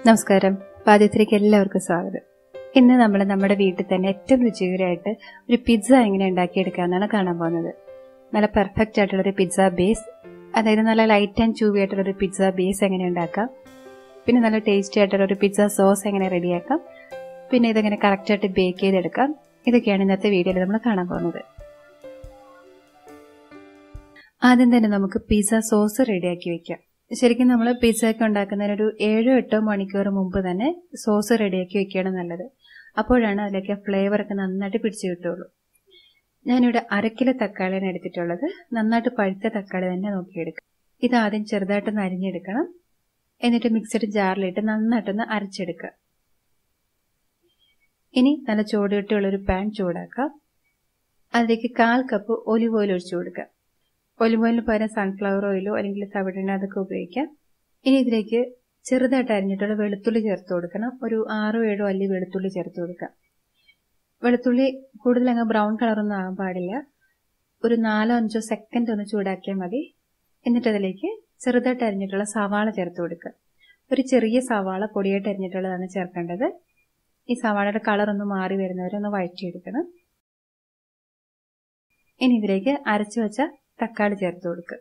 നമസ്കാരം പാചകത്തിലേക്ക് എല്ലാവർക്കും സ്വാഗതം ഇന്ന് നമ്മൾ നമ്മുടെ വീട്ടിൽ തന്നെ ഏറ്റവും രുചികരമായിട്ട് ഒരു പിസ്സ എങ്ങനെ ഉണ്ടാക്കിയെടുക്കാമെന്നാണ് കാണാൻ പോകുന്നത് നല്ല പെർഫെക്റ്റ് ആയിട്ടുള്ള ഒരു പിസ്സ ബേസ് അതായത് നല്ല ലൈറ്റ് ആൻഡ് ചൂവി ആയിട്ടുള്ള ഒരു പിസ്സ ബേസ് എങ്ങനെ ഉണ്ടാക്കാം പിന്നെ നല്ല ടേസ്റ്റി ആയിട്ടുള്ള ഒരു പിസ്സ സോസ് എങ്ങനെ റെഡിയാക്കാം പിന്നെ ഇതെങ്ങനെ കറക്റ്റായിട്ട് ബേക്ക് ചെയ്തെടുക്കാം ഇതൊക്കെയാണ് ഇന്നത്തെ വീഡിയോയിൽ നമ്മൾ കാണാൻ പോകുന്നത് ആദ്യം തന്നെ നമുക്ക് പിസ്സ സോസ് റെഡിയാക്കി വെക്കാം ശരിക്കും നമ്മൾ പിസ്സ ഒക്കെ ഉണ്ടാക്കുന്നതിന് ഒരു ഏഴോ എട്ടോ മണിക്കൂർ മുമ്പ് തന്നെ സോസ് റെഡിയാക്കി വെക്കുകയാണ് നല്ലത് അപ്പോഴാണ് അതിലേക്ക് ഫ്ലേവർ ഒക്കെ നന്നായിട്ട് പിടിച്ചു കിട്ടുള്ളൂ ഞാനിവിടെ അരക്കിലോ തക്കാളിയാണ് എടുത്തിട്ടുള്ളത് നന്നായിട്ട് പഴുത്ത തക്കാളി തന്നെ നോക്കിയെടുക്കുക ഇത് ആദ്യം ചെറുതായിട്ടൊന്ന് അരിഞ്ഞെടുക്കണം എന്നിട്ട് മിക്സഡ് ജാറിലിട്ട് നന്നായിട്ടൊന്ന് അരച്ചെടുക്കുക ഇനി നല്ല ചൂടുകെട്ടുള്ളൊരു പാൻ ചൂടാക്കാം അതിലേക്ക് കാൽ കപ്പ് ഒലിവ് ഓയിൽ ഒഴിച്ചു കൊടുക്കുക ഒലിവ് ഓയിലിന് പകരം സൺഫ്ലവർ ഓയിലോ അല്ലെങ്കിൽ തവിടെണ്ണ അതൊക്കെ ഉപയോഗിക്കാം ഇനി ഇതിലേക്ക് ചെറുതായിട്ട് അരിഞ്ഞിട്ടുള്ള വെളുത്തുള്ളി ചേർത്ത് കൊടുക്കണം ഒരു ആറോ ഏഴോ അല്ലി വെളുത്തുള്ളി ചേർത്ത് കൊടുക്കാം വെളുത്തുള്ളി കൂടുതൽ അങ്ങ് ബ്രൗൺ കളറൊന്നും ആകാൻ പാടില്ല ഒരു നാലോ അഞ്ചോ സെക്കൻഡ് ഒന്ന് ചൂടാക്കിയാൽ മതി എന്നിട്ട് അതിലേക്ക് ചെറുതായിട്ട് അരിഞ്ഞിട്ടുള്ള സവാള ചേർത്ത് കൊടുക്കുക ഒരു ചെറിയ സവാള പൊടിയായിട്ട് അരിഞ്ഞിട്ടുള്ളതാണ് ചേർക്കേണ്ടത് ഈ സവാളയുടെ കളർ ഒന്ന് മാറി വരുന്നവരെ ഒന്ന് വഴറ്റിയെടുക്കണം ഇനി ഇതിലേക്ക് അരച്ചു വെച്ച തക്കാളി ചേർത്ത് കൊടുക്കുക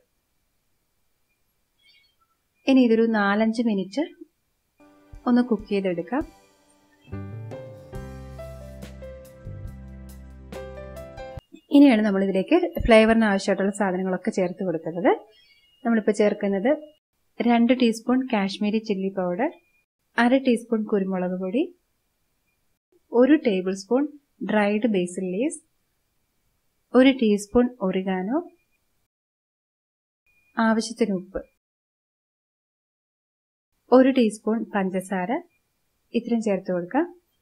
ഇനി ഇതൊരു നാലഞ്ച് മിനിറ്റ് ഒന്ന് കുക്ക് ചെയ്തെടുക്കാം ഇനിയാണ് നമ്മൾ ഇതിലേക്ക് ഫ്ലേവറിന് ആവശ്യമായിട്ടുള്ള സാധനങ്ങളൊക്കെ ചേർത്ത് കൊടുക്കുന്നത് നമ്മളിപ്പോൾ ചേർക്കുന്നത് രണ്ട് ടീസ്പൂൺ കാശ്മീരി ചില്ലി പൗഡർ അര ടീസ്പൂൺ കുരുമുളക് പൊടി ഒരു tablespoon dried basil leaves ഒരു ടീസ്പൂൺ ഒറിഗാനോ ആവശ്യത്തിന് ഉപ്പ് ഒരു ടീസ്പൂൺ പഞ്ചസാര ഇത്രയും ചേർത്ത് കൊടുക്കാം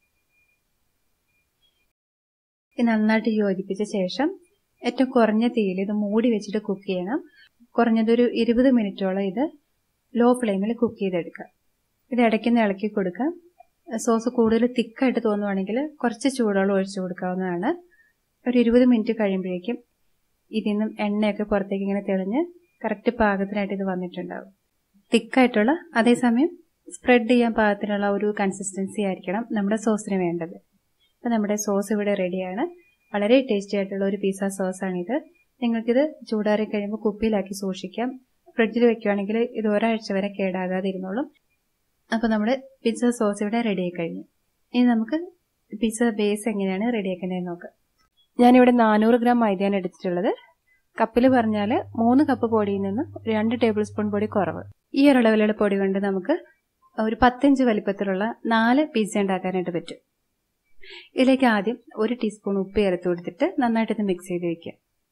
ഇത് നന്നായിട്ട് യോജിപ്പിച്ച ശേഷം ഏറ്റവും കുറഞ്ഞ തീയിൽ ഇത് മൂടി വെച്ചിട്ട് കുക്ക് ചെയ്യണം കുറഞ്ഞതൊരു ഇരുപത് മിനിറ്റോളം ഇത് ലോ ഫ്ലെയിമിൽ കുക്ക് ചെയ്തെടുക്കാം ഇത് ഇടയ്ക്കൊന്ന് ഇളക്കി കൊടുക്കാം സോസ് കൂടുതൽ തിക്കായിട്ട് തോന്നുവാണെങ്കിൽ കുറച്ച് ചൂടുവെള്ളം ഒഴിച്ചു കൊടുക്കാവുന്നതാണ് ഒരു ഇരുപത് മിനിറ്റ് കഴിയുമ്പോഴേക്കും ഇതിൽ നിന്നും എണ്ണയൊക്കെ പുറത്തേക്ക് ഇങ്ങനെ തെളിഞ്ഞ് കറക്റ്റ് പാകത്തിനായിട്ട് ഇത് വന്നിട്ടുണ്ടാവും തിക്കായിട്ടുള്ള അതേസമയം സ്പ്രെഡ് ചെയ്യാൻ പാകത്തിനുള്ള ഒരു കൺസിസ്റ്റൻസി ആയിരിക്കണം നമ്മുടെ സോസിന് വേണ്ടത് അപ്പം നമ്മുടെ സോസ് ഇവിടെ റെഡിയാണ് വളരെ ടേസ്റ്റി ആയിട്ടുള്ള ഒരു പിസ്സ സോസാണിത് നിങ്ങൾക്കിത് ചൂടാറി കഴിയുമ്പോൾ കുപ്പിയിലാക്കി സൂക്ഷിക്കാം ഫ്രിഡ്ജിൽ വെക്കുകയാണെങ്കിൽ ഇത് ഒരാഴ്ച വരെ കേടാകാതെ ഇരുന്നോളും അപ്പോൾ നമ്മുടെ പിസ്സ സോസ് ഇവിടെ റെഡിയായി കഴിഞ്ഞു ഇനി നമുക്ക് പിസ്സ ബേസ് എങ്ങനെയാണ് റെഡിയാക്കുന്നതെന്ന് നോക്കാം ഞാനിവിടെ നാനൂറ് ഗ്രാം മൈദയാണ് എടുത്തിട്ടുള്ളത് കപ്പിൽ പറഞ്ഞാൽ മൂന്ന് കപ്പ് പൊടിയിൽ നിന്ന് രണ്ട് ടേബിൾ സ്പൂൺ പൊടി കുറവ് ഈ ഒരളവിലുള്ള പൊടി കൊണ്ട് നമുക്ക് ഒരു പത്തഞ്ച് വലിപ്പത്തിലുള്ള നാല് പിസ്സ ഉണ്ടാക്കാനായിട്ട് പറ്റും ഇതിലേക്ക് ആദ്യം ഒരു ടീസ്പൂൺ ഉപ്പ് ചേർത്ത് കൊടുത്തിട്ട് നന്നായിട്ടൊന്ന് മിക്സ് ചെയ്ത് വെക്കുക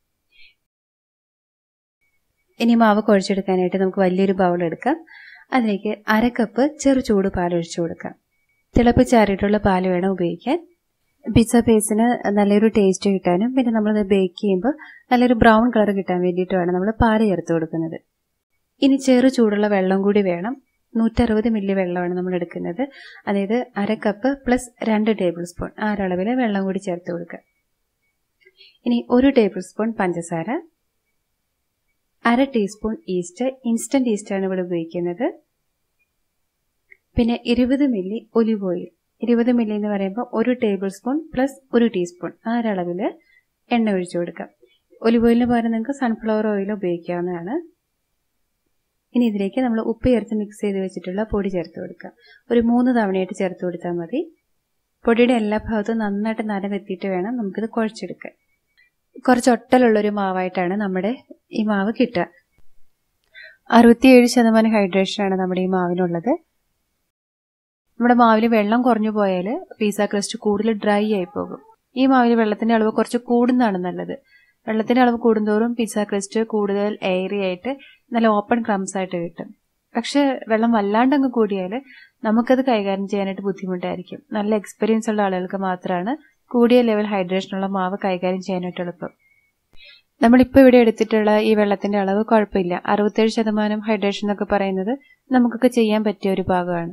ഇനി മാവ് കുഴച്ചെടുക്കാനായിട്ട് നമുക്ക് വലിയൊരു ബൗൾ എടുക്കാം അതിലേക്ക് അര കപ്പ് ചെറു ചൂട് പാൽ ഒഴിച്ചു കൊടുക്കാം തിളപ്പിച്ചാറിയിട്ടുള്ള പാൽ വേണം ഉപയോഗിക്കാൻ പിസ്സ ബേസിന് നല്ലൊരു ടേസ്റ്റ് കിട്ടാനും പിന്നെ നമ്മളത് ബേക്ക് ചെയ്യുമ്പോൾ നല്ലൊരു ബ്രൗൺ കളർ കിട്ടാൻ വേണ്ടിയിട്ടുമാണ് നമ്മൾ പാല് ചേർത്ത് കൊടുക്കുന്നത് ഇനി ചെറു ചൂടുള്ള വെള്ളം കൂടി വേണം നൂറ്ററുപത് മില്ലി വെള്ളമാണ് നമ്മൾ എടുക്കുന്നത് അതായത് അര കപ്പ് പ്ലസ് രണ്ട് ടേബിൾ സ്പൂൺ ആ ഒരളവിൽ വെള്ളം കൂടി ചേർത്ത് കൊടുക്കുക ഇനി ഒരു ടേബിൾ സ്പൂൺ പഞ്ചസാര അര ടീസ്പൂൺ ഈസ്റ്റ് ഇൻസ്റ്റന്റ് ഈസ്റ്റാണ് ഇവിടെ ഉപയോഗിക്കുന്നത് പിന്നെ ഇരുപത് മില്ലി ഒലിവ് ഓയിൽ ഇരുപത് മില്ലി എന്ന് പറയുമ്പോൾ ഒരു ടേബിൾ സ്പൂൺ പ്ലസ് ഒരു ടീസ്പൂൺ ആ ഒരളവിൽ എണ്ണ ഒഴിച്ചു കൊടുക്കാം ഒലിവ് ഓയിലിന് പകരം നിങ്ങൾക്ക് സൺഫ്ലവർ ഓയിൽ ഉപയോഗിക്കാവുന്നതാണ് ഇനി ഇതിലേക്ക് നമ്മൾ ഉപ്പ് ചേർത്ത് മിക്സ് ചെയ്ത് വെച്ചിട്ടുള്ള പൊടി ചേർത്ത് കൊടുക്കുക ഒരു മൂന്ന് തവണയായിട്ട് ചേർത്ത് കൊടുത്താൽ മതി പൊടിയുടെ എല്ലാ ഭാഗത്തും നന്നായിട്ട് നനവെത്തിയിട്ട് വേണം നമുക്കിത് കുഴച്ചെടുക്കാൻ കുറച്ച് ഒട്ടലുള്ളൊരു മാവായിട്ടാണ് നമ്മുടെ ഈ മാവ് കിട്ടുക അറുപത്തിയേഴ് ശതമാനം ഹൈഡ്രേഷനാണ് നമ്മുടെ ഈ മാവിനുള്ളത് നമ്മുടെ മാവിൽ വെള്ളം കുറഞ്ഞു പോയാൽ പിസ്സ ക്രസ്റ്റ് കൂടുതൽ ഡ്രൈ ആയി പോകും ഈ മാവിൽ വെള്ളത്തിന്റെ അളവ് കുറച്ച് കൂടുന്നതാണ് നല്ലത് വെള്ളത്തിന്റെ അളവ് കൂടുന്തോറും പിസ്സ ക്രസ്റ്റ് കൂടുതൽ എയറി ആയിട്ട് നല്ല ഓപ്പൺ ക്രംസ് ആയിട്ട് കിട്ടും പക്ഷെ വെള്ളം വല്ലാണ്ട് അങ്ങ് കൂടിയാൽ നമുക്കത് കൈകാര്യം ചെയ്യാനായിട്ട് ബുദ്ധിമുട്ടായിരിക്കും നല്ല എക്സ്പീരിയൻസ് ഉള്ള ആളുകൾക്ക് മാത്രമാണ് കൂടിയ ലെവൽ ഹൈഡ്രേഷനുള്ള മാവ് കൈകാര്യം ചെയ്യാനായിട്ട് എളുപ്പം നമ്മളിപ്പോൾ ഇവിടെ എടുത്തിട്ടുള്ള ഈ വെള്ളത്തിന്റെ അളവ് കുഴപ്പമില്ല അറുപത്തേഴ് ശതമാനം ഹൈഡ്രേഷൻ എന്നൊക്കെ പറയുന്നത് നമുക്കൊക്കെ ചെയ്യാൻ പറ്റിയ ഒരു ഭാഗമാണ്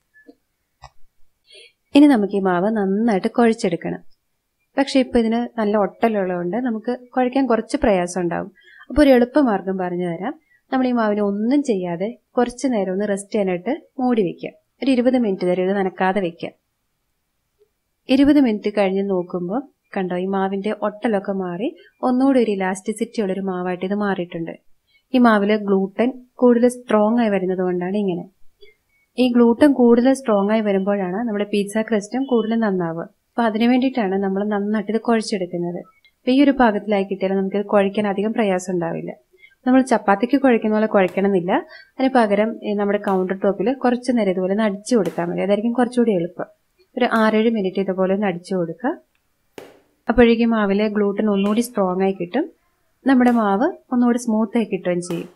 ഇനി നമുക്ക് ഈ മാവ് നന്നായിട്ട് കുഴച്ചെടുക്കണം പക്ഷെ ഇപ്പൊ ഇതിന് നല്ല ഒട്ടലുള്ളതുകൊണ്ട് നമുക്ക് കുഴയ്ക്കാൻ കുറച്ച് പ്രയാസം ഉണ്ടാവും അപ്പോൾ ഒരു എളുപ്പമാർഗം പറഞ്ഞു തരാം നമ്മൾ ഈ മാവിനെ ഒന്നും ചെയ്യാതെ കുറച്ച് നേരം ഒന്ന് റെസ്റ്റ് ചെയ്യാനായിട്ട് മൂടി വെക്കുക ഒരു ഇരുപത് മിനിറ്റ് വരെ ഇത് നനക്കാതെ വെക്കുക ഇരുപത് മിനിറ്റ് കഴിഞ്ഞ് നോക്കുമ്പോൾ കണ്ടോ ഈ മാവിന്റെ ഒട്ടലൊക്കെ മാറി ഒന്നുകൂടി ഒരു ഇലാസ്റ്റിസിറ്റി ഉള്ളൊരു മാവായിട്ട് ഇത് മാറിയിട്ടുണ്ട് ഈ മാവില് ഗ്ലൂട്ടൻ കൂടുതൽ സ്ട്രോങ് ആയി വരുന്നത് കൊണ്ടാണ് ഇങ്ങനെ ഈ ഗ്ലൂട്ടൻ കൂടുതൽ സ്ട്രോങ് ആയി വരുമ്പോഴാണ് നമ്മുടെ പിസ്സ ക്രസ്റ്റും കൂടുതൽ നന്നാവുക അപ്പൊ അതിനു വേണ്ടിയിട്ടാണ് നമ്മൾ നന്നായിട്ട് ഇത് കുഴച്ചെടുക്കുന്നത് അപ്പൊ ഈ ഒരു പാകത്തിലായി കിട്ടിയാൽ നമുക്ക് കുഴയ്ക്കാൻ അധികം പ്രയാസം ഉണ്ടാവില്ല നമ്മൾ ചപ്പാത്തിക്ക് കുഴയ്ക്കുന്ന പോലെ കുഴക്കണമെന്നില്ല അതിന് പകരം നമ്മുടെ കൗണ്ടർ ടോപ്പിൽ കുറച്ച് നേരം ഇതുപോലെ ഒന്ന് അടിച്ചു കൊടുത്താൽ മതി അതായിരിക്കും കുറച്ചുകൂടി എളുപ്പം ഒരു ആറേഴ് മിനിറ്റ് ഇതുപോലെ ഒന്ന് അടിച്ചു കൊടുക്കുക അപ്പോഴേക്കും മാവിലെ ഗ്ലൂട്ടൻ ഒന്നുകൂടി സ്ട്രോങ് ആയി കിട്ടും നമ്മുടെ മാവ് ഒന്നുകൂടി സ്മൂത്ത് ആയി കിട്ടുകയും ചെയ്യും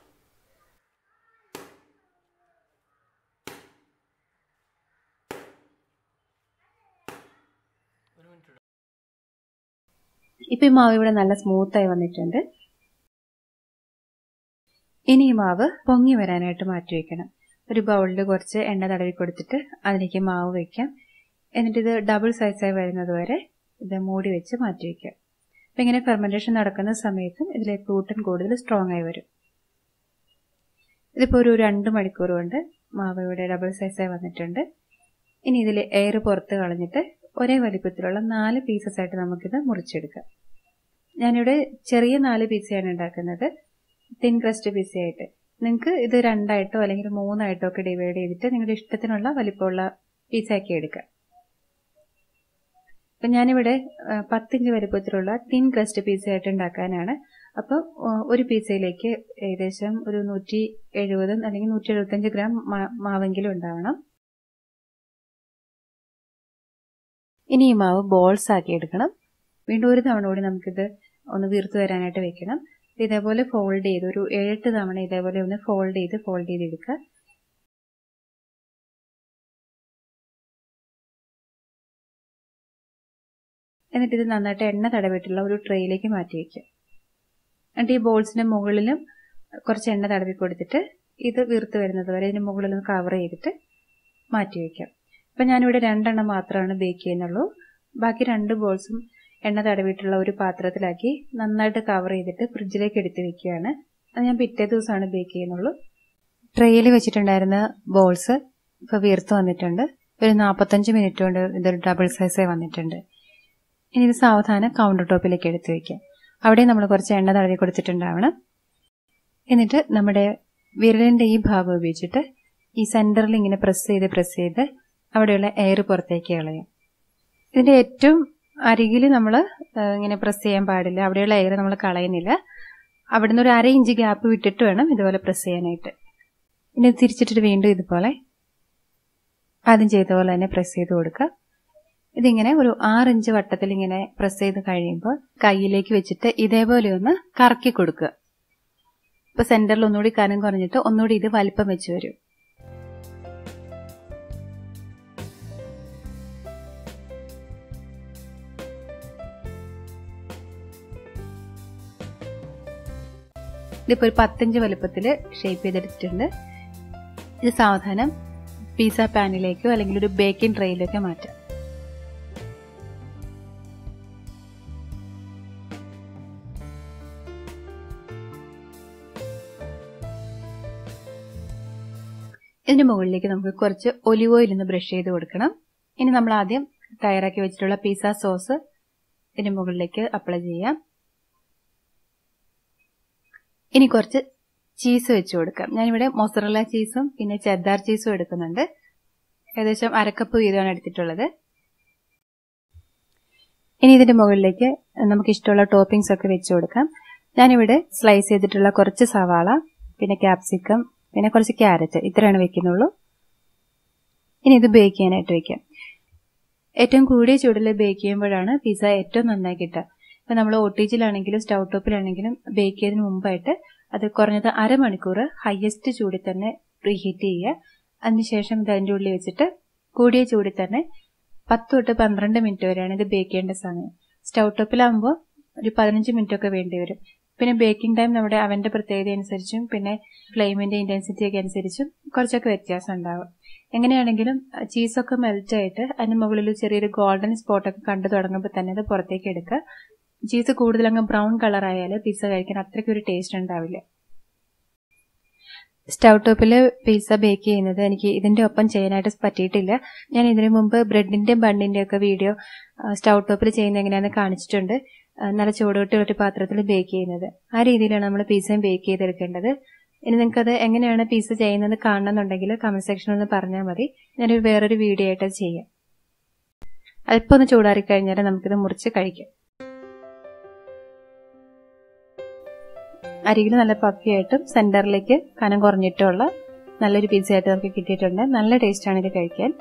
ഇപ്പൊ ഈ മാവ് ഇവിടെ നല്ല സ്മൂത്ത് ആയി വന്നിട്ടുണ്ട് ഇനി ഈ മാവ് പൊങ്ങി വരാനായിട്ട് മാറ്റി വെക്കണം ഒരു ബൗളിൽ കുറച്ച് എണ്ണ തടവി കൊടുത്തിട്ട് അതിലേക്ക് മാവ് വെക്കാം എന്നിട്ട് ഇത് ഡബിൾ സൈസായി വരുന്നത് വരെ ഇത് മൂടി വെച്ച് മാറ്റി വെക്കാം അപ്പം ഇങ്ങനെ ഫെർമെൻറ്റേഷൻ നടക്കുന്ന സമയത്തും ഇതിലെ ഗ്ലൂട്ടൻ കൂടുതൽ സ്ട്രോങ് ആയി വരും ഇതിപ്പോൾ ഒരു രണ്ട് മണിക്കൂർ കൊണ്ട് മാവ് ഇവിടെ ഡബിൾ സൈസായി വന്നിട്ടുണ്ട് ഇനി ഇതിൽ എയർ പുറത്ത് കളഞ്ഞിട്ട് ഒരേ വലിപ്പത്തിലുള്ള നാല് പീസസ് ആയിട്ട് നമുക്കിത് മുറിച്ചെടുക്കാം ഞാനിവിടെ ചെറിയ നാല് പീസയാണ് ഉണ്ടാക്കുന്നത് തിൻ ക്രസ്റ്റ് പിസയായിട്ട് നിങ്ങൾക്ക് ഇത് രണ്ടായിട്ടോ അല്ലെങ്കിൽ മൂന്നായിട്ടോ ഒക്കെ ഡിവൈഡ് ചെയ്തിട്ട് നിങ്ങളുടെ ഇഷ്ടത്തിനുള്ള വലിപ്പമുള്ള പീസയാക്കി എടുക്കാം അപ്പം ഞാനിവിടെ പത്തിഞ്ച് വലിപ്പത്തിലുള്ള തിൻ ക്രസ്റ്റ് പീസയായിട്ട് ഉണ്ടാക്കാനാണ് അപ്പം ഒരു പീസയിലേക്ക് ഏകദേശം ഒരു നൂറ്റി എഴുപത് അല്ലെങ്കിൽ നൂറ്റി എഴുപത്തഞ്ച് ഗ്രാം മാവെങ്കിലും ഉണ്ടാവണം ഇനി ഈ മാവ് ബോൾസ് ആക്കി എടുക്കണം വീണ്ടും ഒരു തവണ കൂടി നമുക്കിത് ഒന്ന് വീർത്ത് വരാനായിട്ട് വെക്കണം ഇതേപോലെ ഫോൾഡ് ചെയ്ത് ഒരു ഏഴെട്ട് തവണ ഇതേപോലെ ഒന്ന് ഫോൾഡ് ചെയ്ത് ഫോൾഡ് ചെയ്തെടുക്കുക എന്നിട്ട് ഇത് നന്നായിട്ട് എണ്ണ തടവിട്ടുള്ള ഒരു ട്രേയിലേക്ക് മാറ്റി വയ്ക്കുക എന്നിട്ട് ഈ ബോൾസിന്റെ മുകളിലും കുറച്ച് എണ്ണ തടവി കൊടുത്തിട്ട് ഇത് വീർത്ത് വരുന്നത് വരെ ഇതിന് മുകളിൽ ഒന്ന് കവർ ചെയ്തിട്ട് മാറ്റി വയ്ക്കാം അപ്പം ഞാനിവിടെ രണ്ടെണ്ണം മാത്രമാണ് ബേക്ക് ചെയ്യുന്നുള്ളൂ ബാക്കി രണ്ട് ബോൾസും എണ്ണ തടവിയിട്ടുള്ള ഒരു പാത്രത്തിലാക്കി നന്നായിട്ട് കവർ ചെയ്തിട്ട് ഫ്രിഡ്ജിലേക്ക് എടുത്ത് വെക്കുകയാണ് അത് ഞാൻ പിറ്റേ ദിവസമാണ് ബേക്ക് ചെയ്യുന്നുള്ളൂ ട്രെയിൽ വെച്ചിട്ടുണ്ടായിരുന്ന ബോൾസ് ഇപ്പോൾ വീർത്ത് വന്നിട്ടുണ്ട് ഒരു നാൽപ്പത്തഞ്ച് മിനിറ്റ് കൊണ്ട് ഇതൊരു ഡബിൾ സൈസേ വന്നിട്ടുണ്ട് ഇനി ഇത് സാവധാനം കൗണ്ടർ ടോപ്പിലേക്ക് എടുത്ത് വെക്കാം അവിടെ നമ്മൾ കുറച്ച് എണ്ണ തടവി കൊടുത്തിട്ടുണ്ടാവണം എന്നിട്ട് നമ്മുടെ വിരലിൻ്റെ ഈ ഭാഗം ഉപയോഗിച്ചിട്ട് ഈ സെൻറ്ററിൽ ഇങ്ങനെ പ്രസ് ചെയ്ത് പ്രസ് ചെയ്ത് അവിടെയുള്ള എയർ പുറത്തേക്ക് കളയാം ഇതിൻ്റെ ഏറ്റവും അരികിൽ നമ്മൾ ഇങ്ങനെ പ്രസ് ചെയ്യാൻ പാടില്ല അവിടെയുള്ള എയർ നമ്മൾ കളയുന്നില്ല അവിടുന്ന് ഒരു അര ഇഞ്ച് ഗ്യാപ്പ് വിട്ടിട്ട് വേണം ഇതുപോലെ പ്രസ് ചെയ്യാനായിട്ട് ഇനി തിരിച്ചിട്ടിട്ട് വീണ്ടും ഇതുപോലെ ആദ്യം ചെയ്ത പോലെ തന്നെ പ്രസ് ചെയ്ത് കൊടുക്കുക ഇതിങ്ങനെ ഒരു ആറിഞ്ച് വട്ടത്തിൽ ഇങ്ങനെ പ്രസ് ചെയ്ത് കഴിയുമ്പോൾ കയ്യിലേക്ക് വെച്ചിട്ട് ഇതേപോലെ ഒന്ന് കറക്കി കൊടുക്കുക ഇപ്പൊ സെന്ററിൽ ഒന്നുകൂടി കനം കുറഞ്ഞിട്ട് ഒന്നുകൂടി ഇത് വലിപ്പം വെച്ച് വരും ഇതിപ്പോൾ ഒരു പത്തഞ്ച് വലുപ്പത്തിൽ ഷേപ്പ് ചെയ്തെടുത്തിട്ടുണ്ട് ഇത് സാവധാനം പിസ്സ പാനിലേക്കോ അല്ലെങ്കിൽ ഒരു ബേക്കിംഗ് ട്രേയിലേക്കോ മാറ്റാം ഇതിന്റെ മുകളിലേക്ക് നമുക്ക് കുറച്ച് ഒലിവ് ഓയിൽ ഒന്ന് ബ്രഷ് ചെയ്ത് കൊടുക്കണം ഇനി നമ്മൾ ആദ്യം തയ്യാറാക്കി വെച്ചിട്ടുള്ള പിസ്സ സോസ് ഇതിന്റെ മുകളിലേക്ക് അപ്ലൈ ചെയ്യാം ഇനി കുറച്ച് ചീസ് വെച്ച് കൊടുക്കാം ഞാനിവിടെ മൊസറല്ല ചീസും പിന്നെ ചെദ്ദാർ ചീസും എടുക്കുന്നുണ്ട് ഏകദേശം അരക്കപ്പ് വീതമാണ് എടുത്തിട്ടുള്ളത് ഇനി ഇതിന്റെ മുകളിലേക്ക് നമുക്ക് ഇഷ്ടമുള്ള ടോപ്പിംഗ്സ് ഒക്കെ വെച്ച് കൊടുക്കാം ഞാനിവിടെ സ്ലൈസ് ചെയ്തിട്ടുള്ള കുറച്ച് സവാള പിന്നെ ക്യാപ്സിക്കം പിന്നെ കുറച്ച് ക്യാരറ്റ് ഇത്രയാണ് വെക്കുന്നുള്ളൂ ഇനി ഇത് ബേക്ക് ചെയ്യാനായിട്ട് വെക്കാം ഏറ്റവും കൂടിയ ചൂടിൽ ബേക്ക് ചെയ്യുമ്പോഴാണ് പിസ്സ ഏറ്റവും നന്നായി കിട്ടുക ഇപ്പം നമ്മൾ ഒട്ടിച്ചിലാണെങ്കിലും സ്റ്റൗ ടോപ്പിലാണെങ്കിലും ബേക്ക് ചെയ്തതിന് മുമ്പായിട്ട് അത് കുറഞ്ഞത് അരമണിക്കൂർ ഹയസ്റ്റ് ചൂടിൽ തന്നെ പ്രീഹീറ്റ് ചെയ്യുക അതിനുശേഷം ഇത് അതിൻ്റെ ഉള്ളിൽ വെച്ചിട്ട് കൂടിയ ചൂടിൽ തന്നെ പത്ത് തൊട്ട് പന്ത്രണ്ട് മിനിറ്റ് വരെയാണ് ഇത് ബേക്ക് ചെയ്യേണ്ട സമയം സ്റ്റൗ ടോപ്പിലാകുമ്പോൾ ഒരു പതിനഞ്ച് മിനിറ്റ് ഒക്കെ വേണ്ടി വരും പിന്നെ ബേക്കിംഗ് ടൈം നമ്മുടെ അവന്റെ പ്രത്യേകത അനുസരിച്ചും പിന്നെ ഫ്ലെയിമിന്റെ ഇന്റൻസിറ്റി ഒക്കെ അനുസരിച്ചും കുറച്ചൊക്കെ വ്യത്യാസം ഉണ്ടാവും എങ്ങനെയാണെങ്കിലും ചീസൊക്കെ മെൽറ്റ് ആയിട്ട് അതിന് മുകളിൽ ചെറിയൊരു ഗോൾഡൻ സ്പോട്ടൊക്കെ കണ്ടു തുടങ്ങുമ്പോൾ തന്നെ അത് പുറത്തേക്ക് എടുക്കുക ചീസ് കൂടുതൽ അങ്ങ് ബ്രൗൺ കളർ ആയാൽ പിസ്സ കഴിക്കാൻ അത്രയ്ക്ക് ഒരു ടേസ്റ്റ് ഉണ്ടാവില്ല സ്റ്റൗ ടോപ്പിൽ പിസ്സ ബേക്ക് ചെയ്യുന്നത് എനിക്ക് ഇതിന്റെ ഒപ്പം ചെയ്യാനായിട്ട് പറ്റിയിട്ടില്ല ഞാൻ ഇതിനു മുമ്പ് ബ്രെഡിന്റെയും ബണ്ണിന്റെയും ഒക്കെ വീഡിയോ സ്റ്റൗ ടോപ്പിൽ ചെയ്യുന്ന എങ്ങനെയാണെന്ന് കാണിച്ചിട്ടുണ്ട് നല്ല ചൂടോട്ടുള്ള ഒരു പാത്രത്തിൽ ബേക്ക് ചെയ്യുന്നത് ആ രീതിയിലാണ് നമ്മൾ പിസ്സയും ബേക്ക് ചെയ്തെടുക്കേണ്ടത് ഇനി നിങ്ങൾക്കത് എങ്ങനെയാണ് പിസ്സ ചെയ്യുന്നത് കാണണമെന്നുണ്ടെങ്കിൽ കമന്റ് സെക്ഷനിൽ ഒന്ന് പറഞ്ഞാൽ മതി ഞാനൊരു വേറൊരു വീഡിയോ ആയിട്ട് അത് ചെയ്യാം അല്പം ഒന്ന് ചൂടാറി കഴിഞ്ഞാൽ നമുക്കിത് മുറിച്ച് കഴിക്കാം അരികിൽ നല്ല പഫിയായിട്ടും സെന്ററിലേക്ക് കനം കുറഞ്ഞിട്ടുള്ള നല്ലൊരു പിസ്സ ആയിട്ട് നമുക്ക് കിട്ടിയിട്ടുണ്ട് നല്ല ടേസ്റ്റാണ് ഇത് കഴിക്കാൻ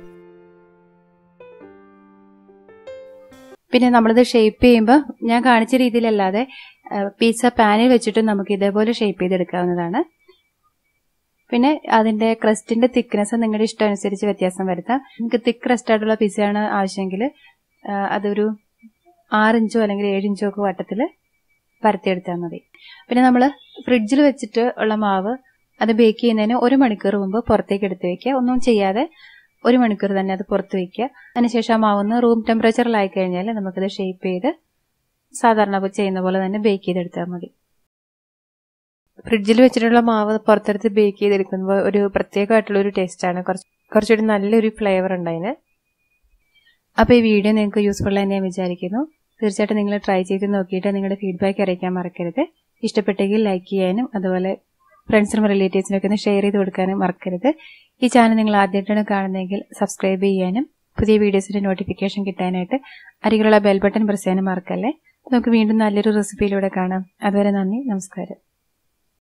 പിന്നെ നമ്മളിത് ഷേപ്പ് ചെയ്യുമ്പോൾ ഞാൻ കാണിച്ച രീതിയിലല്ലാതെ പിസ്സ പാനിൽ വെച്ചിട്ട് നമുക്ക് ഇതേപോലെ ഷേപ്പ് ചെയ്തെടുക്കാവുന്നതാണ് പിന്നെ അതിന്റെ ക്രസ്റ്റിന്റെ തിക്നെസ് നിങ്ങളുടെ ഇഷ്ടം അനുസരിച്ച് വ്യത്യാസം വരുത്താം നിങ്ങൾക്ക് തിക്ക് ക്രസ്റ്റ് ആയിട്ടുള്ള പിസ്സയാണ് ആവശ്യമെങ്കിൽ അതൊരു ആറിഞ്ചോ അല്ലെങ്കിൽ ഏഴിഞ്ചോ ഒക്കെ വട്ടത്തിൽ പരത്തിയെടുത്താൽ മതി പിന്നെ നമ്മൾ ഫ്രിഡ്ജിൽ വെച്ചിട്ട് ഉള്ള മാവ് അത് ബേക്ക് ചെയ്യുന്നതിന് ഒരു മണിക്കൂർ മുമ്പ് പുറത്തേക്ക് എടുത്ത് വെക്കുക ഒന്നും ചെയ്യാതെ ഒരു മണിക്കൂർ തന്നെ അത് പുറത്ത് വെക്കുക അതിനുശേഷം ആ മാവൊന്ന് റൂം ടെമ്പറേച്ചറിലായി കഴിഞ്ഞാൽ നമുക്കത് ഷേപ്പ് ചെയ്ത് സാധാരണ ചെയ്യുന്ന പോലെ തന്നെ ബേക്ക് ചെയ്തെടുത്താൽ മതി ഫ്രിഡ്ജിൽ വെച്ചിട്ടുള്ള മാവ് പുറത്തെടുത്ത് ബേക്ക് ചെയ്തെടുക്കുമ്പോൾ ഒരു പ്രത്യേകമായിട്ടുള്ള ഒരു ടേസ്റ്റാണ് കുറച്ച് കുറച്ചുകൂടി നല്ലൊരു ഫ്ലേവർ ഉണ്ട് അതിന് അപ്പോൾ ഈ വീഡിയോ നിങ്ങൾക്ക് യൂസ്ഫുൾ ആയി ഞാൻ വിചാരിക്കുന്നു തീർച്ചയായിട്ടും നിങ്ങൾ ട്രൈ ചെയ്ത് നോക്കിയിട്ട് നിങ്ങളുടെ ഫീഡ്ബാക്ക് അറിയിക്കാൻ മറക്കരുത് ഇഷ്ടപ്പെട്ടെങ്കിൽ ലൈക്ക് ചെയ്യാനും അതുപോലെ ഫ്രണ്ട്സിനും റിലേറ്റീവ്സിനും ഒക്കെ ഒന്ന് ഷെയർ ചെയ്ത് കൊടുക്കാനും മറക്കരുത് ഈ ചാനൽ നിങ്ങൾ ആദ്യമായിട്ടാണ് കാണുന്നതെങ്കിൽ സബ്സ്ക്രൈബ് ചെയ്യാനും പുതിയ വീഡിയോസിന്റെ നോട്ടിഫിക്കേഷൻ കിട്ടാനായിട്ട് അരികിലുള്ള ബെൽ ബട്ടൺ പ്രസ് ചെയ്യാനും മറക്കല്ലേ നമുക്ക് വീണ്ടും നല്ലൊരു റെസിപ്പിയിലൂടെ കാണാം അതുവരെ നന്ദി നമസ്കാരം